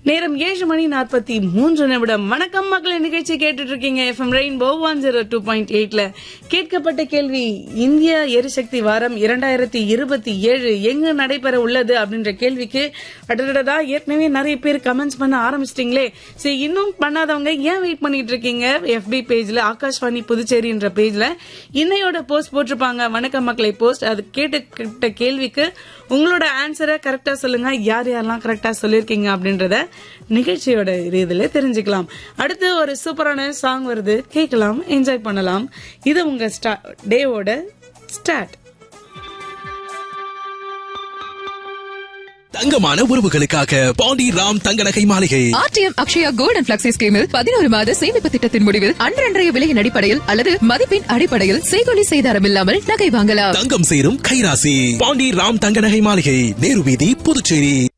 நேரம் ஏழு மணி நாற்பத்தி மூன்று நிமிடம் வணக்கம் மக்களை நிகழ்ச்சி கேட்டுட்டு இருக்கீங்க FM Rainbow one zero two point எயிட்ல கேட்கப்பட்ட கேள்வி இந்திய எரிசக்தி வாரம் இரண்டாயிரத்தி இருபத்தி ஏழு எங்கு நடைபெற உள்ளது அப்படின்ற கேள்விக்கு அடடடா ஏற்கனவே நிறைய பேர் கமெண்ட்ஸ் பண்ண ஆரம்பிச்சிட்டீங்களே சரி இன்னும் பண்ணாதவங்க ஏன் வெயிட் பண்ணிட்டு இருக்கீங்க எஃபி பேஜ்ல ஆகாஷ்வாணி புதுச்சேரின்ற பேஜ்ல இன்னையோட போஸ்ட் போட்டிருப்பாங்க வணக்கம் மக்களை போஸ்ட் அது கேட்ட கேள்விக்கு உங்களோட ஆன்சரை கரெக்டா சொல்லுங்க யார் யாரெல்லாம் கரெக்டா சொல்லிருக்கீங்க அப்படின்றத நிகழ்ச்சியோட இதுல தெரிஞ்சுக்கலாம் அடுத்து ஒரு சூப்பரான சாங் வருது கேட்கலாம் என்ஜாய் பண்ணலாம் இது உங்க டேவோட ஸ்டார்ட் தங்கமான உறவுகளுக்காக பாண்டி ராம் தங்க நகை மாளிகை RTM Akshaya gold and flexi ஸ்கீமில் பதினோரு மாத சேமிப்பு திட்டத்தின் முடிவில் அன்றன்றைய விலையின் அடிப்படையில் அல்லது மதிப்பின் அடிப்படையில் செய்கொலி செய்தாரம் இல்லாமல் நகை வாங்கலாம் தங்கம் சேரும் கைராசி பாண்டி ராம் தங்க நகை மாளிகை நேரு வீதி புதுச்சேரி